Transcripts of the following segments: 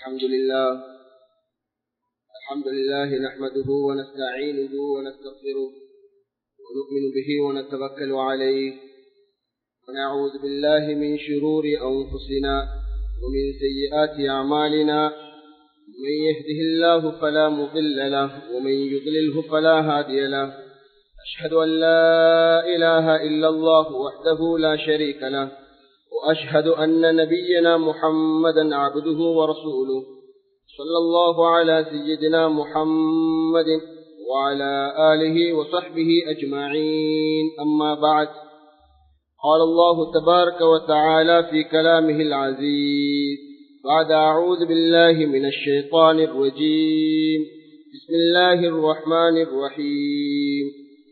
الحمد لله الحمد لله نحمده ونستعينه ونستغفره ونؤمن به ونتوكل عليه ونعوذ بالله من شرور أنفسنا ومن سيئات أعمالنا من يهده الله فلا مضل له ومن يضلله فلا هادي له أشهد أن لا إله إلا الله وحده لا شريك له وأشهد أن نبينا محمدا عبده ورسوله صلى الله على سيدنا محمد وعلى آله وصحبه أجمعين أما بعد قال الله تبارك وتعالى في كلامه العزيز بعد أعوذ بالله من الشيطان الرجيم بسم الله الرحمن الرحيم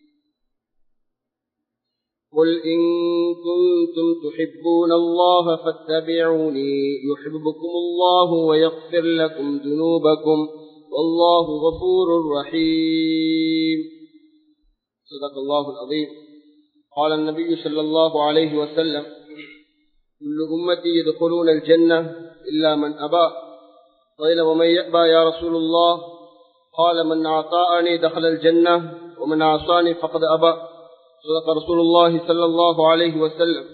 قل إن كنتم تحبون الله فاتبعوني يحببكم الله ويغفر لكم ذنوبكم والله غفور رحيم صدق الله العظيم قال النبي صلى الله عليه وسلم كل أمتي يدخلون الجنة إلا من أبى قيل ومن يأبى يا رسول الله قال من أعطاني دخل الجنة ومن عصاني فقد أبى صدق رسول الله صلى الله عليه وسلم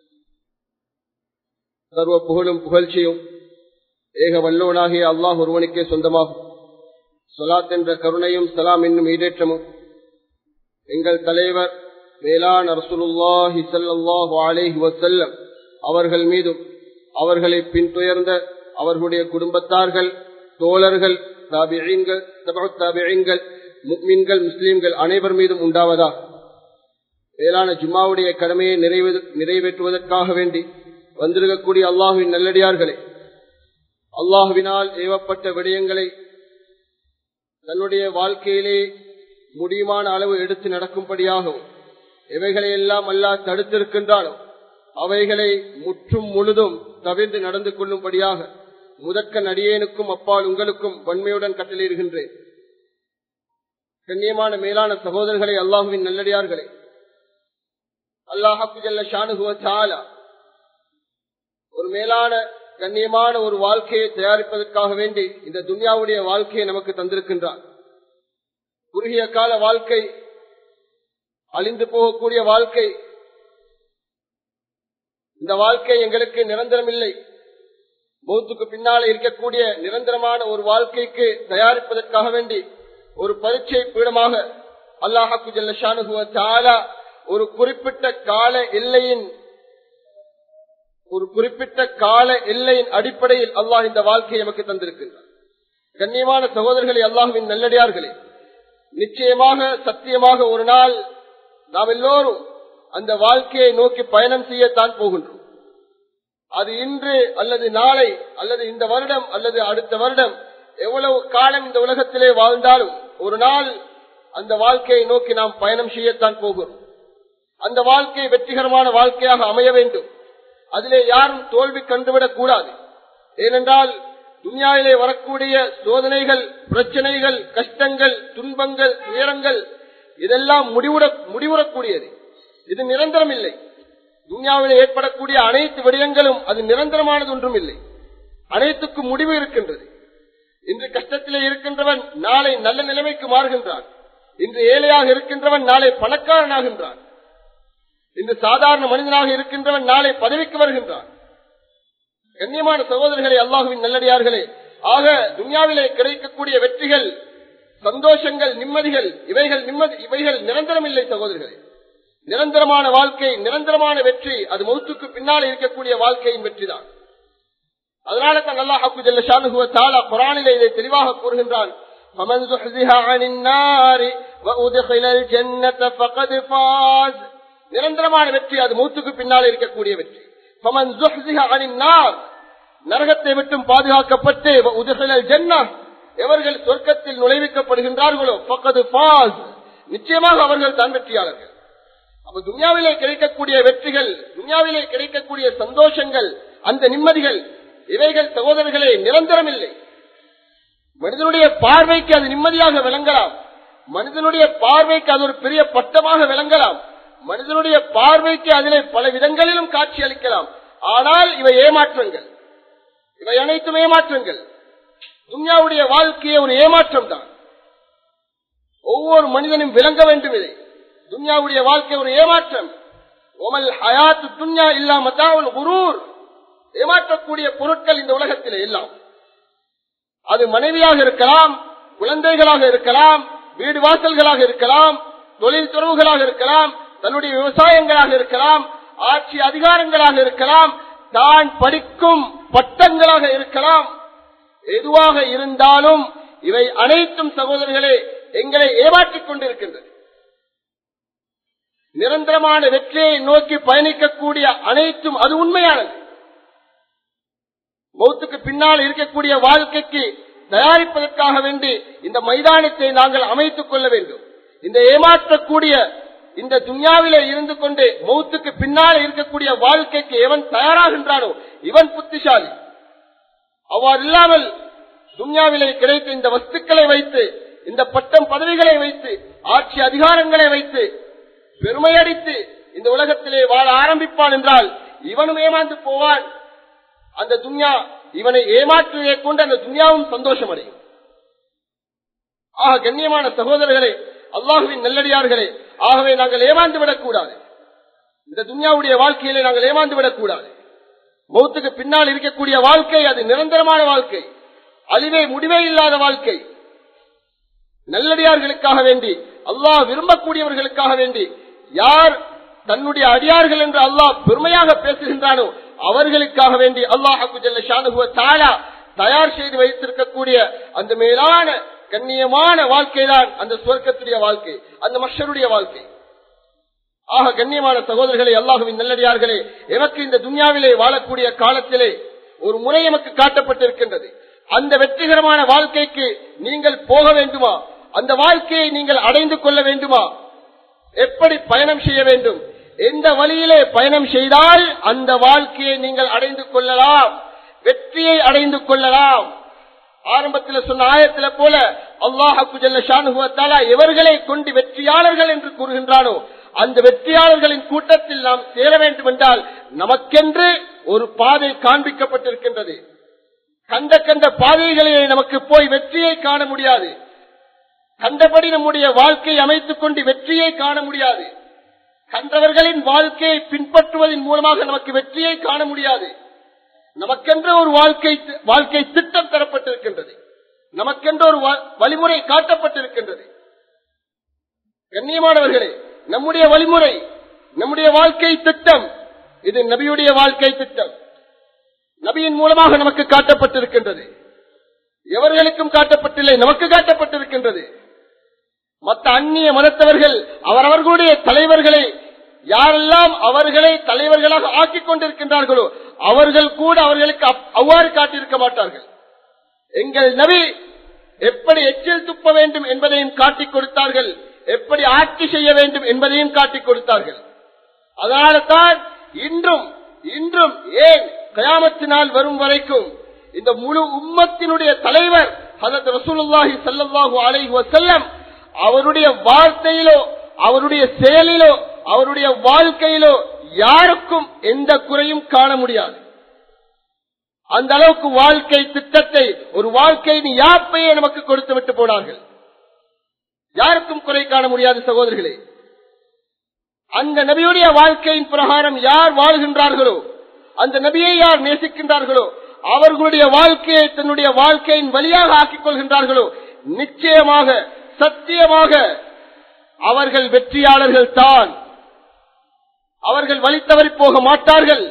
சர்வ புகழும் புகழ்ச்சியும் ஏக வல்லோனாகிய அல்லாஹ் ஒருவனுக்கே சொந்தமாகும் சொலாத் என்ற கருணையும் சலாம் என்னும் ஈடேற்றமும் எங்கள் தலைவர் மேலான ரசூலுல்லாஹி ஸல்லல்லாஹு அலைஹி வஸல்லம் அவர்கள் மீதும் அவர்களை பின்துயர்ந்த அவர்களுடைய குடும்பத்தார்கள் தோழர்கள் தாபியீன்கள் தாபியீன்கள் முக்மீன்கள் முஸ்லீம்கள் அனைவர் மீதும் உண்டாவதா மேலான ஜும்மாவுடைய கடமையை நிறைவேற்றுவதற்காக வேண்டி வந்திருக்கக்கூடிய அல்லாஹுவின் நல்லடியார்களே அல்லாஹுவினால் ஏவப்பட்ட விடயங்களை தன்னுடைய வாழ்க்கையிலே முடியுமான அளவு எடுத்து நடக்கும்படியாகவும் எவைகளை எல்லாம் அல்லாஹ் தடுத்திருக்கின்றானோ அவைகளை முற்றும் முழுதும் தவிர்த்து நடந்து கொள்ளும்படியாக முதற்க நடிகேனுக்கும் அப்பால் உங்களுக்கும் வன்மையுடன் கட்டளையிடுகின்றேன் கண்ணியமான மேலான சகோதரர்களை அல்லாஹுவின் நல்லடியார்களே அல்லாஹால ஒரு மேலான கண்ணியமான ஒரு வாழ்க்கையை தயாரிப்பதற்காக வேண்டி இந்த துன்யாவுடைய வாழ்க்கையை நமக்கு தந்திருக்கின்றார் குறுகிய கால வாழ்க்கை அழிந்து போகக்கூடிய வாழ்க்கை இந்த வாழ்க்கை எங்களுக்கு நிரந்தரம் இல்லை மௌத்துக்கு பின்னால இருக்கக்கூடிய நிரந்தரமான ஒரு வாழ்க்கைக்கு தயாரிப்பதற்காக வேண்டி ஒரு பரீட்சை பீடமாக அல்லாஹாக்கு ஜல்லஷானுகுவ ஒரு குறிப்பிட்ட கால எல்லையின் ஒரு குறிப்பிட்ட கால எல்லையின் அடிப்படையில் அல்லாஹ் இந்த வாழ்க்கையை நமக்கு தந்திருக்கின்றார் கண்ணியமான சகோதரர்களே அல்லாஹுவின் நல்லடியார்களே நிச்சயமாக சத்தியமாக ஒரு நாள் நாம் எல்லோரும் அந்த வாழ்க்கையை நோக்கி பயணம் செய்யத்தான் போகின்றோம் அது இன்று அல்லது நாளை அல்லது இந்த வருடம் அல்லது அடுத்த வருடம் எவ்வளவு காலம் இந்த உலகத்திலே வாழ்ந்தாலும் ஒரு நாள் அந்த வாழ்க்கையை நோக்கி நாம் பயணம் செய்யத்தான் போகிறோம் அந்த வாழ்க்கை வெற்றிகரமான வாழ்க்கையாக அமைய வேண்டும் அதிலே யாரும் தோல்வி கண்டுவிடக் கூடாது ஏனென்றால் துன்யாவிலே வரக்கூடிய சோதனைகள் பிரச்சனைகள் கஷ்டங்கள் துன்பங்கள் துயரங்கள் இதெல்லாம் முடிவுட முடிவுறக்கூடியது இது நிரந்தரம் இல்லை துன்யாவிலே ஏற்படக்கூடிய அனைத்து விடயங்களும் அது நிரந்தரமானது ஒன்றும் இல்லை அனைத்துக்கும் முடிவு இருக்கின்றது இன்று கஷ்டத்திலே இருக்கின்றவன் நாளை நல்ல நிலைமைக்கு மாறுகின்றான் இன்று ஏழையாக இருக்கின்றவன் நாளை பணக்காரனாகின்றான் இன்று சாதாரண மனிதனாக இருக்கின்றவன் நாளை பதவிக்கு வருகின்றான் கண்ணியமான சகோதரர்களே அல்லாஹுவின் நல்லடியார்களே ஆக துன்யாவிலே கிடைக்கக்கூடிய வெற்றிகள் சந்தோஷங்கள் நிம்மதிகள் இவைகள் நிம்மதி இவைகள் நிரந்தரம் இல்லை சகோதரர்களே நிரந்தரமான வாழ்க்கை நிரந்தரமான வெற்றி அது மௌத்துக்கு பின்னால் இருக்கக்கூடிய வாழ்க்கையின் வெற்றிதான் அதனால தான் அல்லாஹாக்கு ஜல்ல ஷானுகுவ தாலா குரானிலே இதை தெளிவாக கூறுகின்றான் فمن زحزح عن النار وأدخل الجنة فقد فاز நிரந்தரமான வெற்றி அது மூத்துக்கு பின்னால் இருக்கக்கூடிய வெற்றி فمن زحزح عن النار நரகத்தை விட்டும் பாதுகாக்கப்பட்டு உதகல் ஜன்னா எவர்கள் சொர்க்கத்தில் நுழைவிக்கப்படுகின்றார்களோ பக்கது பாஸ் நிச்சயமாக அவர்கள் தான் வெற்றியாளர்கள் அப்ப துன்யாவிலே கிடைக்கக்கூடிய வெற்றிகள் துன்யாவிலே கிடைக்கக்கூடிய சந்தோஷங்கள் அந்த நிம்மதிகள் இவைகள் சகோதரர்களே நிரந்தரம் இல்லை மனிதனுடைய பார்வைக்கு அது நிம்மதியாக விளங்கலாம் மனிதனுடைய பார்வைக்கு அது ஒரு பெரிய பட்டமாக விளங்கலாம் மனிதனுடைய பார்வைக்கு அதிலே பல விதங்களிலும் காட்சி அளிக்கலாம் ஆனால் இவை ஏமாற்றங்கள் இவை அனைத்தும் ஏமாற்றங்கள் துன்யாவுடைய வாழ்க்கையை ஒரு ஏமாற்றம் தான் ஒவ்வொரு மனிதனும் விளங்க வேண்டும் இதை துன்யாவுடைய வாழ்க்கை ஒரு ஏமாற்றம் ஒமல் ஹயாத்து துன்யா இல்லாம தான் குரூர் ஏமாற்றக்கூடிய பொருட்கள் இந்த உலகத்தில் எல்லாம் அது மனைவியாக இருக்கலாம் குழந்தைகளாக இருக்கலாம் வீடு வாசல்களாக இருக்கலாம் தொழில் துறவுகளாக இருக்கலாம் தன்னுடைய விவசாயங்களாக இருக்கலாம் ஆட்சி அதிகாரங்களாக இருக்கலாம் தான் படிக்கும் பட்டங்களாக இருக்கலாம் எதுவாக இருந்தாலும் இவை அனைத்தும் சகோதரர்களே எங்களை ஏமாற்றிக் கொண்டிருக்கின்றது நிரந்தரமான வெற்றியை நோக்கி பயணிக்கக்கூடிய அனைத்தும் அது உண்மையானது மௌத்துக்கு பின்னால் இருக்கக்கூடிய வாழ்க்கைக்கு தயாரிப்பதற்காக வேண்டி இந்த மைதானத்தை நாங்கள் அமைத்துக் கொள்ள வேண்டும் இந்த ஏமாற்றக்கூடிய இந்த துன்யாவிலே இருந்து கொண்டு மௌத்துக்கு பின்னால் இருக்கக்கூடிய வாழ்க்கைக்கு எவன் தயாராகின்றானோ இவன் புத்திசாலி அவ்வாறு இல்லாமல் துன்யாவிலே கிடைத்த இந்த வஸ்துக்களை வைத்து இந்த பட்டம் பதவிகளை வைத்து ஆட்சி அதிகாரங்களை வைத்து பெருமையடித்து இந்த உலகத்திலே வாழ ஆரம்பிப்பான் என்றால் இவனும் ஏமாந்து போவான் அந்த துன்யா இவனை ஏமாற்றுவதை கொண்டு அந்த துன்யாவும் சந்தோஷம் அடையும் ஆக கண்ணியமான சகோதரர்களே அல்லாஹுவின் நல்லடியார்களே ஆகவே நாங்கள் ஏமாந்து விடக்கூடாது இந்த துன்யாவுடைய வாழ்க்கையிலே நாங்கள் ஏமாந்து விடக்கூடாது மௌத்துக்கு பின்னால் இருக்கக்கூடிய வாழ்க்கை அது நிரந்தரமான வாழ்க்கை அழிவே முடிவே இல்லாத வாழ்க்கை நல்லடியார்களுக்காக வேண்டி அல்லாஹ் விரும்பக்கூடியவர்களுக்காக வேண்டி யார் தன்னுடைய அடியார்கள் என்று அல்லாஹ் பெருமையாக பேசுகின்றானோ அவர்களுக்காக வேண்டி அல்லாஹு தாலா தயார் செய்து வைத்திருக்கக்கூடிய அந்த மேலான கண்ணியமான வாழ்க்கை தான் அந்த சுவர்க்கத்துடைய வாழ்க்கை அந்த மஷருடைய வாழ்க்கை ஆக கண்ணியமான சகோதரர்களே அல்லாஹுவின் நல்லடியார்களே எமக்கு இந்த துன்யாவிலே வாழக்கூடிய காலத்திலே ஒரு முறை எமக்கு காட்டப்பட்டிருக்கின்றது அந்த வெற்றிகரமான வாழ்க்கைக்கு நீங்கள் போக வேண்டுமா அந்த வாழ்க்கையை நீங்கள் அடைந்து கொள்ள வேண்டுமா எப்படி பயணம் செய்ய வேண்டும் எந்த வழியிலே பயணம் செய்தால் அந்த வாழ்க்கையை நீங்கள் அடைந்து கொள்ளலாம் வெற்றியை அடைந்து கொள்ளலாம் ஆரம்பத்தில் சொன்ன ஆயத்தில போல அல்லாஹால எவர்களை கொண்டு வெற்றியாளர்கள் என்று கூறுகின்றானோ அந்த வெற்றியாளர்களின் கூட்டத்தில் நாம் சேர வேண்டும் என்றால் நமக்கென்று ஒரு பாதை காண்பிக்கப்பட்டிருக்கின்றது கண்ட கண்ட பாதைகளிலே நமக்கு போய் வெற்றியை காண முடியாது கண்டபடி நம்முடைய வாழ்க்கையை அமைத்துக் கொண்டு வெற்றியை காண முடியாது கண்டவர்களின் வாழ்க்கையை பின்பற்றுவதன் மூலமாக நமக்கு வெற்றியை காண முடியாது நமக்கென்று ஒரு வாழ்க்கை வாழ்க்கை திட்டம் தரப்பட்டிருக்கின்றது நமக்கென்று ஒரு வழிமுறை காட்டப்பட்டிருக்கின்றது கண்ணியமானவர்களே நம்முடைய வழிமுறை நம்முடைய வாழ்க்கை திட்டம் இது நபியுடைய வாழ்க்கை திட்டம் நபியின் மூலமாக நமக்கு காட்டப்பட்டிருக்கின்றது எவர்களுக்கும் காட்டப்பட்டில்லை நமக்கு காட்டப்பட்டிருக்கின்றது மற்ற அந்நிய மதத்தவர்கள் அவரவர்களுடைய தலைவர்களை யாரெல்லாம் அவர்களை தலைவர்களாக ஆக்கிக் கொண்டிருக்கின்றார்களோ அவர்கள் கூட அவர்களுக்கு அவ்வாறு காட்டியிருக்க மாட்டார்கள் எங்கள் நபி எப்படி எச்சில் துப்ப வேண்டும் என்பதையும் காட்டிக் கொடுத்தார்கள் எப்படி ஆட்சி செய்ய வேண்டும் என்பதையும் காட்டிக் கொடுத்தார்கள் அதனால தான் இன்றும் இன்றும் ஏன் கயாமத்தினால் வரும் வரைக்கும் இந்த முழு உம்மத்தினுடைய தலைவர் ஹசத் ரசூலுல்லாஹி சல்லாஹூ அலைஹி வசல்லம் அவருடைய வார்த்தையிலோ அவருடைய செயலிலோ அவருடைய வாழ்க்கையிலோ யாருக்கும் எந்த குறையும் காண முடியாது அந்த அளவுக்கு வாழ்க்கை திட்டத்தை ஒரு வாழ்க்கையின் யாப்பையே நமக்கு கொடுத்து விட்டு போனார்கள் யாருக்கும் குறை காண முடியாது சகோதரர்களே அந்த நபியுடைய வாழ்க்கையின் பிரகாரம் யார் வாழ்கின்றார்களோ அந்த நபியை யார் நேசிக்கின்றார்களோ அவர்களுடைய வாழ்க்கையை தன்னுடைய வாழ்க்கையின் வழியாக ஆக்கிக் கொள்கின்றார்களோ நிச்சயமாக சத்தியமாக அவர்கள் வெற்றியாளர்கள் தான் அவர்கள் வழி தவறி போக மாட்டார்கள்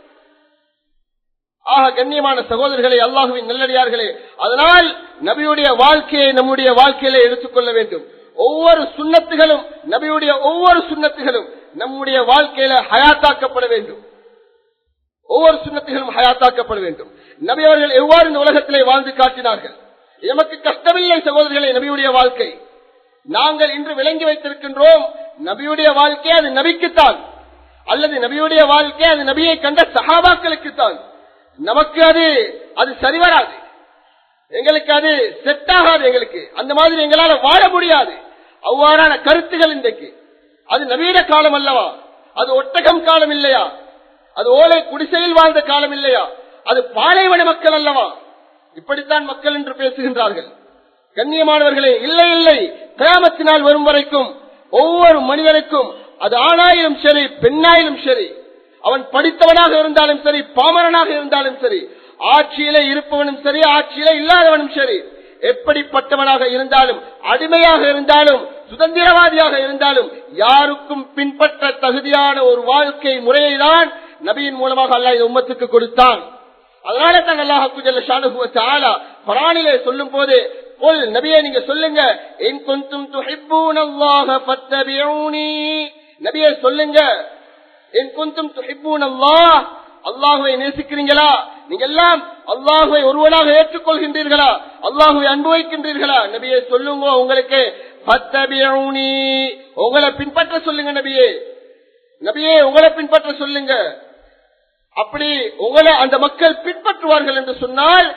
ஆக கண்ணியமான சகோதரர்களே அல்லாஹுவின் நல்லடியார்களே அதனால் நபியுடைய வாழ்க்கையை நம்முடைய வாழ்க்கையில எடுத்துக்கொள்ள வேண்டும் ஒவ்வொரு சுண்ணத்துகளும் நபியுடைய ஒவ்வொரு சுண்ணத்துகளும் நம்முடைய வாழ்க்கையில ஹயாத்தாக்கப்பட வேண்டும் ஒவ்வொரு சுண்ணத்துகளும் ஹயாத்தாக்கப்பட வேண்டும் நபி அவர்கள் எவ்வாறு இந்த உலகத்திலே வாழ்ந்து காட்டினார்கள் எமக்கு கஷ்டமில்லை சகோதரர்களே நபியுடைய வாழ்க்கை நாங்கள் இன்று விளங்கி வைத்திருக்கின்றோம் நபியுடைய வாழ்க்கை அது நபிக்குத்தான் அல்லது நபியுடைய வாழ்க்கை அது நபியை கண்ட சகாபாக்களுக்குத்தான் நமக்கு அது அது சரிவராது எங்களுக்கு அது செட் ஆகாது எங்களுக்கு அந்த மாதிரி எங்களால வாழ முடியாது அவ்வாறான கருத்துகள் இன்றைக்கு அது நவீன காலம் அல்லவா அது ஒட்டகம் காலம் இல்லையா அது ஓலை குடிசையில் வாழ்ந்த காலம் இல்லையா அது பாலைவன மக்கள் அல்லவா இப்படித்தான் மக்கள் என்று பேசுகின்றார்கள் கண்ணியமானவர்களே இல்லை இல்லை கயாமத்தினால் வரும் வரைக்கும் ஒவ்வொரு மனிதனுக்கும் அது ஆணாயிலும் சரி பெண்ணாயிலும் சரி அவன் படித்தவனாக இருந்தாலும் சரி பாமரனாக இருந்தாலும் சரி ஆட்சியிலே இருப்பவனும் சரி ஆட்சியிலே இல்லாதவனும் சரி எப்படிப்பட்டவனாக இருந்தாலும் அடிமையாக இருந்தாலும் சுதந்திரவாதியாக இருந்தாலும் யாருக்கும் பின்பற்ற தகுதியான ஒரு வாழ்க்கை முறையை தான் நபியின் மூலமாக அல்லாஹ் இந்த உம்மத்துக்கு கொடுத்தான் அதனால தான் அல்லாஹு பரானிலே சொல்லும் போது கொல் நபியை நீங்க சொல்லுங்க என் கொஞ்சம் துஹிப்பூனல்லாஹ ஃபத்தபிஊனி நபியை சொல்லுங்க என் கொஞ்சம் துஹிப்பூனல்லாஹ் அல்லாஹுவை நேசிக்கிறீங்களா நீங்க எல்லாம் அல்லாஹுவை ஒருவனாக ஏற்றுக்கொள்கின்றீர்களா அல்லாஹுவை அன்பு வைக்கின்றீர்களா நபியை சொல்லுங்க உங்களுக்கு ஃபத்தபிஊனி உங்களை பின்பற்ற சொல்லுங்க நபியே நபியே உங்களை பின்பற்ற சொல்லுங்க அப்படி உங்களை அந்த மக்கள் பின்பற்றுவார்கள் என்று சொன்னால்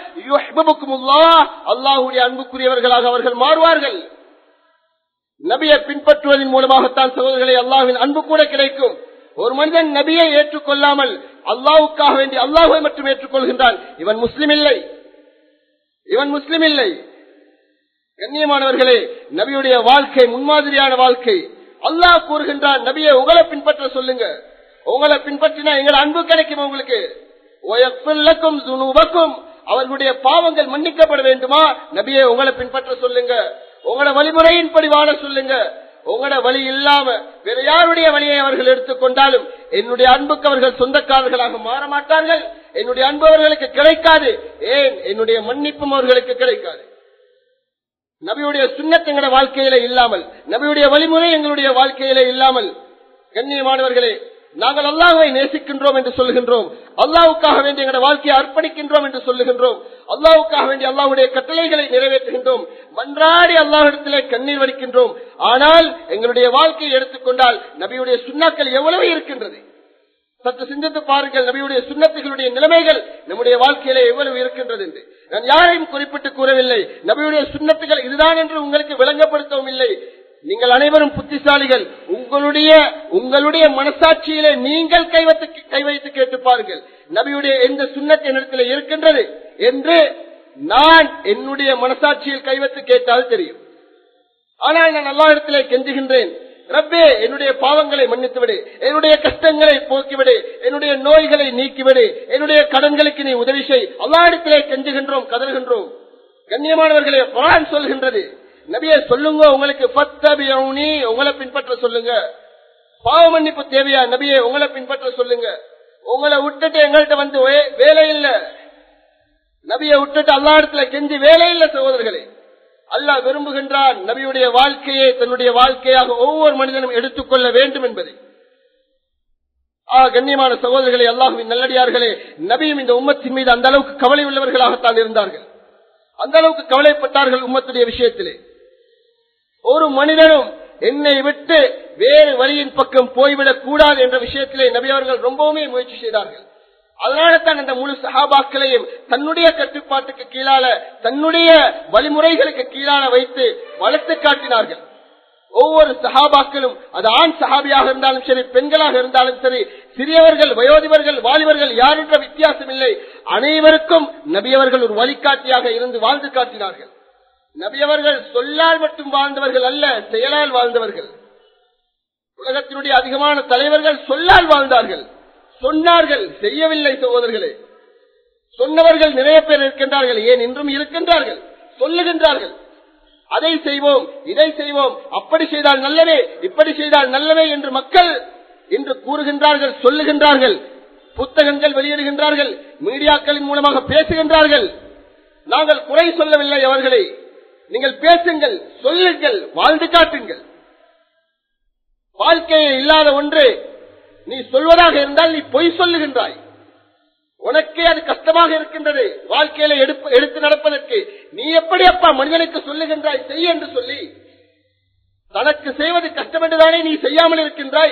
அல்லாஹுடைய அன்புக்குரியவர்களாக அவர்கள் மாறுவார்கள் நபியை பின்பற்றுவதன் மூலமாகத்தான் சகோதரர்களை அல்லாஹின் அன்பு கூட கிடைக்கும் ஒரு மனிதன் நபியை ஏற்றுக்கொள்ளாமல் அல்லாவுக்காக வேண்டி அல்லாஹுவை மட்டும் ஏற்றுக்கொள்கின்றான் இவன் முஸ்லிம் இல்லை இவன் முஸ்லிம் இல்லை கண்ணியமானவர்களே நபியுடைய வாழ்க்கை முன்மாதிரியான வாழ்க்கை அல்லாஹ் கூறுகின்றான் நபியை உங்களை பின்பற்ற சொல்லுங்க உங்களை பின்பற்றினா எங்களை அன்பு கிடைக்கும் உங்களுக்கு துணுவக்கும் அவர்களுடைய பாவங்கள் மன்னிக்கப்பட வேண்டுமா நபியை உங்களை பின்பற்ற சொல்லுங்க உங்களோட வழிமுறையின்படி வாழ சொல்லுங்க உங்களோட வழி இல்லாம வேற யாருடைய வழியை அவர்கள் எடுத்துக்கொண்டாலும் என்னுடைய அன்புக்கு அவர்கள் சொந்தக்காரர்களாக மாற மாட்டார்கள் என்னுடைய அன்பு அவர்களுக்கு கிடைக்காது ஏன் என்னுடைய மன்னிப்பும் அவர்களுக்கு கிடைக்காது நபியுடைய சுண்ணத் எங்களுடைய வாழ்க்கையில இல்லாமல் நபியுடைய வழிமுறை எங்களுடைய வாழ்க்கையில இல்லாமல் கண்ணியமானவர்களே நாங்கள் அல்லாஹுவை நேசிக்கின்றோம் என்று சொல்லுகின்றோம் அல்லாவுக்காக வேண்டிய எங்களுடைய வாழ்க்கையை அர்ப்பணிக்கின்றோம் என்று சொல்லுகின்றோம் அல்லாவுக்காக வேண்டிய அல்லாஹுடைய கட்டளைகளை நிறைவேற்றுகின்றோம் மன்றாடி அல்லாஹிடத்திலே கண்ணீர் வடிக்கின்றோம் ஆனால் எங்களுடைய வாழ்க்கையை எடுத்துக்கொண்டால் நபியுடைய சுண்ணாக்கள் எவ்வளவு இருக்கின்றது சற்று சிந்தித்து பாருங்கள் நபியுடைய சுண்ணத்துகளுடைய நிலைமைகள் நம்முடைய வாழ்க்கையில எவ்வளவு இருக்கின்றது என்று நான் யாரையும் குறிப்பிட்டு கூறவில்லை நபியுடைய சுண்ணத்துகள் இதுதான் என்று உங்களுக்கு விளங்கப்படுத்தவும் இல்லை நீங்கள் அனைவரும் புத்திசாலிகள் உங்களுடைய உங்களுடைய மனசாட்சியிலே நீங்கள் கைவத்து கை வைத்து கேட்டு பாருங்கள் நபியுடைய எந்த சுண்ணத்து என்னிடத்தில் இருக்கின்றது என்று நான் என்னுடைய மனசாட்சியில் கைவத்து கேட்டால் தெரியும் ஆனால் நான் எல்லா இடத்திலே கெஞ்சுகின்றேன் ரப்பே என்னுடைய பாவங்களை மன்னித்துவிடு என்னுடைய கஷ்டங்களை போக்கிவிடு என்னுடைய நோய்களை நீக்கிவிடு என்னுடைய கடன்களுக்கு நீ உதவி செய் எல்லா இடத்திலே கெஞ்சுகின்றோம் கதறுகின்றோம் கண்ணியமானவர்களே குரான் சொல்கின்றது நபியை சொல்லுங்க உங்களுக்கு பத்தபியவுனி உங்களை பின்பற்ற சொல்லுங்க பாவ மன்னிப்பு தேவையா நபியை உங்களை பின்பற்ற சொல்லுங்க உங்களை விட்டுட்டு எங்கள்கிட்ட வந்து வேலை இல்ல நபியை விட்டுட்டு அல்லா இடத்துல கெஞ்சி வேலை இல்ல சகோதரர்களே அல்லாஹ் விரும்புகின்றான் நபியுடைய வாழ்க்கையை தன்னுடைய வாழ்க்கையாக ஒவ்வொரு மனிதனும் எடுத்துக்கொள்ள வேண்டும் என்பதை ஆ கண்ணியமான சகோதரர்களே அல்லாஹுவின் நல்லடியார்களே நபியும் இந்த உம்மத்தின் மீது அந்த அளவுக்கு கவலை உள்ளவர்களாகத்தான் இருந்தார்கள் அந்த அளவுக்கு கவலைப்பட்டார்கள் உம்மத்துடைய விஷயத்திலே ஒரு மனிதனும் என்னை விட்டு வேறு வழியின் பக்கம் போய்விடக் கூடாது என்ற விஷயத்திலே நபி அவர்கள் ரொம்பவுமே முயற்சி செய்தார்கள் அதனால தான் அந்த முழு சகாபாக்களையும் தன்னுடைய கட்டுப்பாட்டுக்கு கீழால தன்னுடைய வழிமுறைகளுக்கு கீழால வைத்து வளர்த்து காட்டினார்கள் ஒவ்வொரு சகாபாக்களும் அது ஆண் சகாபியாக இருந்தாலும் சரி பெண்களாக இருந்தாலும் சரி சிறியவர்கள் வயோதிபர்கள் வாலிபர்கள் யாரென்ற வித்தியாசம் இல்லை அனைவருக்கும் நபியவர்கள் ஒரு வழிகாட்டியாக இருந்து வாழ்ந்து காட்டினார்கள் நபியவர்கள் சொல்லால் மட்டும் வாழ்ந்தவர்கள் அல்ல செயலால் வாழ்ந்தவர்கள் உலகத்தினுடைய அதிகமான தலைவர்கள் சொல்லால் வாழ்ந்தார்கள் சொன்னார்கள் செய்யவில்லை சகோதரர்களே சொன்னவர்கள் நிறைய பேர் இருக்கின்றார்கள் ஏன் இன்றும் இருக்கின்றார்கள் சொல்லுகின்றார்கள் அதை செய்வோம் இதை செய்வோம் அப்படி செய்தால் நல்லவே இப்படி செய்தால் நல்லவே என்று மக்கள் இன்று கூறுகின்றார்கள் சொல்லுகின்றார்கள் புத்தகங்கள் வெளியிடுகின்றார்கள் மீடியாக்களின் மூலமாக பேசுகின்றார்கள் நாங்கள் குறை சொல்லவில்லை அவர்களை நீங்கள் பேசுங்கள் சொல்லுங்கள் வாழ்ந்து காட்டுங்கள் வாழ்க்கையில் இல்லாத ஒன்று நீ சொல்வதாக இருந்தால் நீ பொய் சொல்லுகின்றாய் உனக்கே அது கஷ்டமாக இருக்கின்றது வாழ்க்கையில எடுத்து நடப்பதற்கு நீ எப்படி அப்பா மனிதனுக்கு சொல்லுகின்றாய் செய் என்று சொல்லி தனக்கு செய்வது கஷ்டம் என்றுதானே நீ செய்யாமல் இருக்கின்றாய்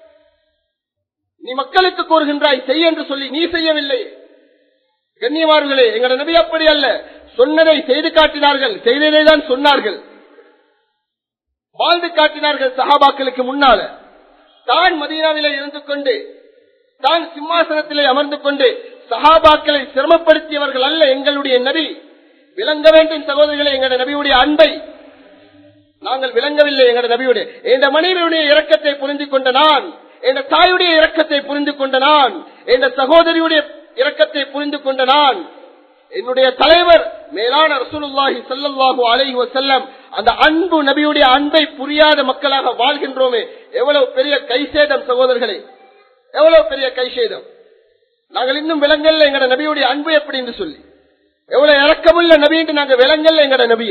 நீ மக்களுக்கு கூறுகின்றாய் செய் என்று சொல்லி நீ செய்யவில்லை கண்ணியமார்களே எங்களோட நபி அப்படி அல்ல சொன்னதை செய்து காட்டினார்கள் செய்ததை தான் சொன்னார்கள் வாழ்ந்து காட்டினார்கள் சஹாபாக்களுக்கு முன்னால தான் மதீனாவிலே இருந்து கொண்டு தான் சிம்மாசனத்திலே அமர்ந்து கொண்டு சஹாபாக்களை சிரமப்படுத்தியவர்கள் அல்ல எங்களுடைய நபி விளங்க வேண்டும் சகோதரிகளை எங்களுடைய நபியுடைய அன்பை நாங்கள் விளங்கவில்லை எங்களுடைய நபியுடைய எந்த மனைவியுடைய இரக்கத்தை புரிந்து கொண்ட நான் எந்த தாயுடைய இரக்கத்தை புரிந்து கொண்ட நான் எந்த சகோதரியுடைய இரக்கத்தை புரிந்து கொண்ட நான் என்னுடைய தலைவர் மேலான ரசூலுல்லாஹி ஸல்லல்லாஹு அலைஹி வஸல்லம் அந்த அன்பு நபியுடைய அன்பை புரியாத மக்களாக வாழ்கின்றோமே எவ்வளவு பெரிய கைசேதம் சகோதரர்களே எவ்வளவு பெரிய கைசேதம் நாங்கள் இன்னும் விலங்கல்ல எங்கட நபியுடைய அன்பு எப்படி என்று சொல்லி எவ்வளவு இறக்கமுள்ள நபி என்று நாங்கள் விலங்கல்ல எங்கட நபிய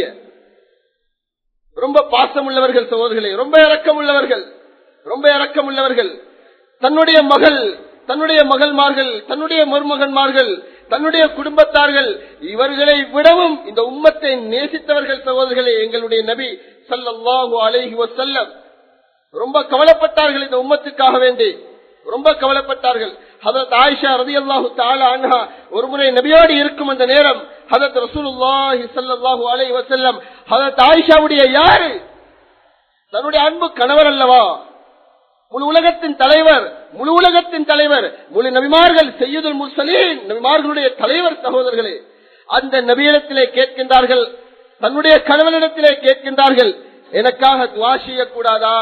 ரொம்ப பாசம் உள்ளவர்கள் சகோதரர்களே ரொம்ப இறக்கம் உள்ளவர்கள் ரொம்ப இறக்கம் உள்ளவர்கள் தன்னுடைய மகள் தன்னுடைய மகள்மார்கள் தன்னுடைய மருமகன்மார்கள் தன்னுடைய குடும்பத்தார்கள் இவர்களை விடவும் இந்த உம்மத்தை நேசித்தவர்கள் சகோதரர்களே எங்களுடைய நபி ஸல்லல்லாஹு அலைஹி வஸல்லம் ரொம்ப கவலைப்பட்டார்கள் இந்த உம்மத்துக்காக வேண்டி ரொம்ப கவலைப்பட்டார்கள் ஹதரத் ஆயிஷா ரதியல்லாஹு தஆலா அன்ஹா ஒரு முறை நபியோடு இருக்கும் அந்த நேரம் ஹதரத் ரசூலுல்லாஹி ஸல்லல்லாஹு அலைஹி வஸல்லம் ஹதரத் ஆயிஷாவுடைய யாரு தன்னுடைய அன்பு கணவர் அல்லவா முழு உலகத்தின் தலைவர் முழு உலகத்தின் தலைவர் முழு நபிமார்கள் செய்யுதல் முர்சலீன் நபிமார்களுடைய தலைவர் சகோதரர்களே அந்த நபியிடத்திலே கேட்கின்றார்கள் தன்னுடைய கணவனிடத்திலே கேட்கின்றார்கள் எனக்காக துவா செய்யக்கூடாதா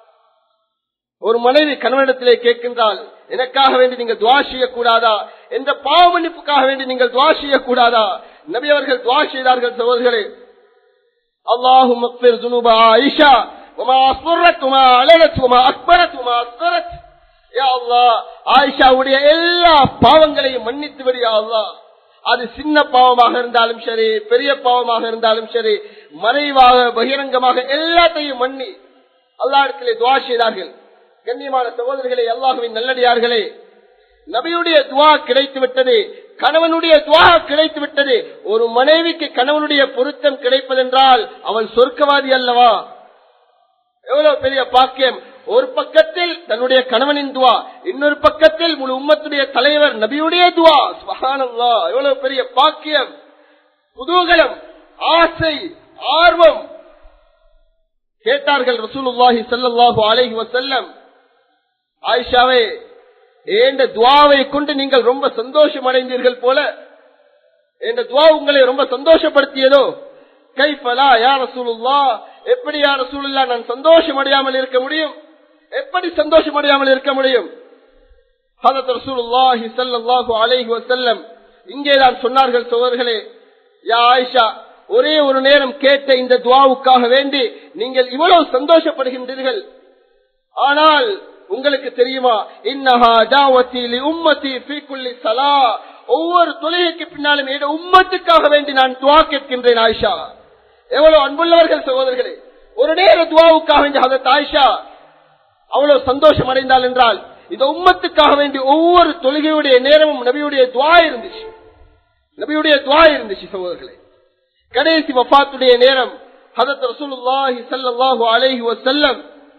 ஒரு மனைவி கணவனிடத்திலே கேட்கின்றால் எனக்காக வேண்டி நீங்கள் துவா செய்யக்கூடாதா என்ற பாவ மன்னிப்புக்காக வேண்டி நீங்கள் துவா செய்யக்கூடாதா நபி அவர்கள் துவா செய்தார்கள் சகோதரர்களே அல்லாஹு மக்பிர் ஜுனூப ஆயிஷா وما أصرت وما أعلنت وما أكبرت وما أصدرت يا الله ஆயிஷாவுடைய எல்லா பாவங்களையும் மன்னித்து விடியா அல்லாஹ் அது சின்ன பாவமாக இருந்தாலும் சரி பெரிய பாவமாக இருந்தாலும் சரி மறைவாக பகிரங்கமாக எல்லாத்தையும் மன்னி அல்லாஹிடத்திலே துவா செய்தார்கள் கண்ணியமான சகோதரர்களே அல்லாஹுவின் நல்லடியார்களே நபியுடைய துவா கிடைத்து விட்டது கணவனுடைய துவா கிடைத்து விட்டது ஒரு மனைவிக்கு கணவனுடைய பொருத்தம் கிடைப்பதென்றால் அவன் சொர்க்கவாதி அல்லவா எவ்வளவு பெரிய பாக்கியம் ஒரு பக்கத்தில் தன்னுடைய கணவனின் துவா இன்னொரு பக்கத்தில் முழு உம்மத்துடைய தலைவர் நபியுடைய துவா சுபஹானல்லா எவ்வளவு பெரிய பாக்கியம் குதூகலம் ஆசை ஆர்வம் கேட்டார்கள் ரசூலுல்லாஹி ஸல்லல்லாஹு அலைஹி வஸல்லம் ஆயிஷாவே ஏண்ட துவாவை கொண்டு நீங்கள் ரொம்ப சந்தோஷம் அடைந்தீர்கள் போல என்ற துவா உங்களை ரொம்ப சந்தோஷப்படுத்தியதோ கைஃபலா யார் ரசூலுல்லா எப்படி யார் ரசூலுல்லா நான் சந்தோஷம் அடையாமல் இருக்க முடியும் எப்படி சந்தோஷம் அடையாமல் இருக்க முடியும் ஹதத் ரசூலுல்லாஹி ஸல்லல்லாஹு அலைஹி வஸல்லம் இங்கேதான் சொன்னார்கள் சோதர்களே யா ஆயிஷா ஒரே ஒரு நேரம் கேட்ட இந்த துவாவுக்காக வேண்டி நீங்கள் இவ்வளவு சந்தோஷப்படுகின்றீர்கள் ஆனால் உங்களுக்கு தெரியுமா இன்னஹா தாவத்தி லி உம்மத்தி ஃபீ குல்லி ஸலா ஒவ்வொரு தொழுகைக்கு பின்னாலும் என் உம்மத்துக்காக வேண்டி நான் துவா கேட்கின்றேன் ஆயிஷா எவ்வளவு அன்புள்ளவர்கள் சகோதரர்களே ஒரு நேர துவாவுக்காக வேண்டி ஹதரத் ஆயிஷா அவ்வளவு சந்தோஷம் அடைந்தால் என்றால் இந்த உம்மத்துக்காக வேண்டி ஒவ்வொரு தொழுகையுடைய நேரமும் நபியுடைய துவா இருந்துச்சு நபியுடைய துவா இருந்துச்சு சகோதரர்களே கடைசி வஃபாத்துடைய நேரம் ஹதரத் ரசூலுல்லாஹி ஸல்லல்லாஹு அலைஹி வஸல்லம்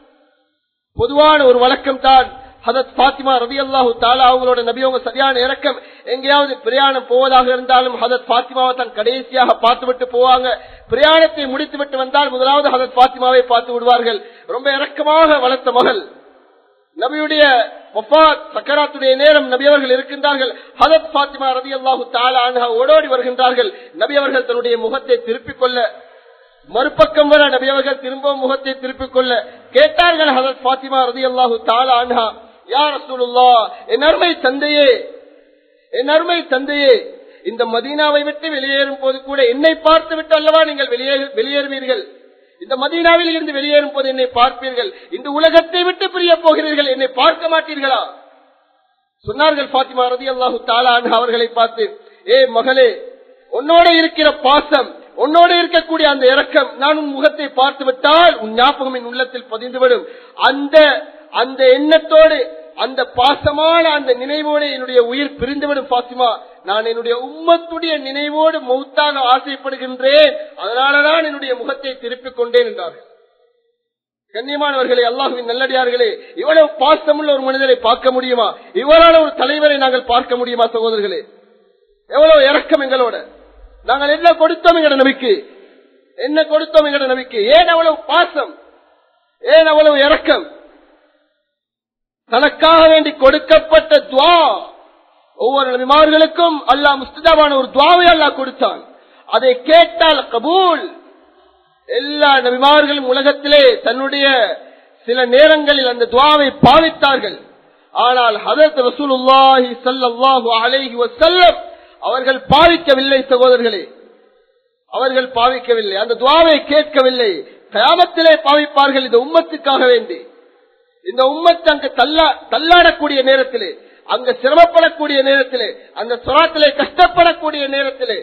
பொதுவான ஒரு வழக்கம் தான் ஹதத் பாத்திமா ரவி அல்லாஹு தாலா அவங்களோட நபி அவங்க சரியான இறக்கம் எங்கேயாவது பிரயாணம் போவதாக இருந்தாலும் ஹதத் பாத்திமாவை தான் கடைசியாக பார்த்து விட்டு போவாங்க பிரயாணத்தை முடித்து விட்டு வந்தால் முதலாவது ஹதத் பாத்திமாவை பார்த்து விடுவார்கள் ரொம்ப இறக்கமாக வளர்த்த மகள் நபியுடைய வஃபாத் சக்கராத்துடைய நேரம் நபி அவர்கள் இருக்கின்றார்கள் ஹதத் பாத்திமா ரவி அல்லாஹு தாலா ஓடோடி வருகின்றார்கள் நபி அவர்கள் தன்னுடைய முகத்தை திருப்பிக் கொள்ள மறுபக்கம் வர நபி அவர்கள் திரும்பவும் முகத்தை திருப்பிக் கொள்ள கேட்டார்கள் ஹதத் பாத்திமா ரதி அல்லாஹு தாலா அன்ஹா யார் ரசூலுல்லா என் அருமை தந்தையே என் அருமை தந்தையே இந்த மதீனாவை விட்டு வெளியேறும் போது கூட என்னை பார்த்து விட்டு அல்லவா நீங்கள் வெளியேறுவீர்கள் இந்த மதீனாவில் இருந்து வெளியேறும் போது என்னை பார்ப்பீர்கள் இந்த உலகத்தை விட்டு பிரிய போகிறீர்கள் என்னை பார்க்க மாட்டீர்களா சொன்னார்கள் பாத்திமா ரதி அல்லாஹு தாலான் அவர்களை பார்த்து ஏ மகளே உன்னோட இருக்கிற பாசம் உன்னோட இருக்கக்கூடிய அந்த இறக்கம் நான் உன் முகத்தை பார்த்து விட்டால் உன் ஞாபகம் என் உள்ளத்தில் பதிந்துவிடும் அந்த அந்த எண்ணத்தோடு அந்த பாசமான அந்த நினைவோடு என்னுடைய உயிர் பிரிந்துவிடும் பாத்திமா நான் என்னுடைய உம்மத்துடைய நினைவோடு மௌத்தாக ஆசைப்படுகின்றேன் அதனாலதான் என்னுடைய முகத்தை திருப்பிக் கொண்டேன் என்றார்கள் கண்ணியமானவர்களே அல்லாஹுவின் நல்லடியார்களே இவ்வளவு பாசமுள்ள ஒரு மனிதரை பார்க்க முடியுமா இவரான ஒரு தலைவரை நாங்கள் பார்க்க முடியுமா சகோதரர்களே எவ்வளவு இறக்கம் எங்களோட நாங்கள் என்ன கொடுத்தோம் எங்கட நபிக்கு என்ன கொடுத்தோம் எங்கட நபிக்கு ஏன் அவ்வளவு பாசம் ஏன் அவ்வளவு இறக்கம் தனக்காக வேண்டி கொடுக்கப்பட்ட துவா ஒவ்வொரு நபிமார்களுக்கும் அல்லாஹ் முஸ்தாபான ஒரு துவாவை அல்லாஹ் கொடுத்தான் அதை கேட்டால் கபூல் எல்லா நபிமார்களும் உலகத்திலே தன்னுடைய சில நேரங்களில் அந்த துவாவை பாவித்தார்கள் ஆனால் ஹதரத் ரசூலுல்லாஹி ஸல்லல்லாஹு அலைஹி வஸல்லம் அவர்கள் பாவிக்கவில்லை சகோதரர்களே அவர்கள் பாவிக்கவில்லை அந்த துவாவை கேட்கவில்லை கயாமத்திலே பாவிப்பார்கள் இந்த உம்மத்துக்காக வேண்டி இந்த உம்மத்து அங்கு தள்ளா தள்ளாடக்கூடிய நேரத்திலே அங்க சிரமப்படக்கூடிய நேரத்திலே அந்த சுராத்திலே கஷ்டப்படக்கூடிய நேரத்திலே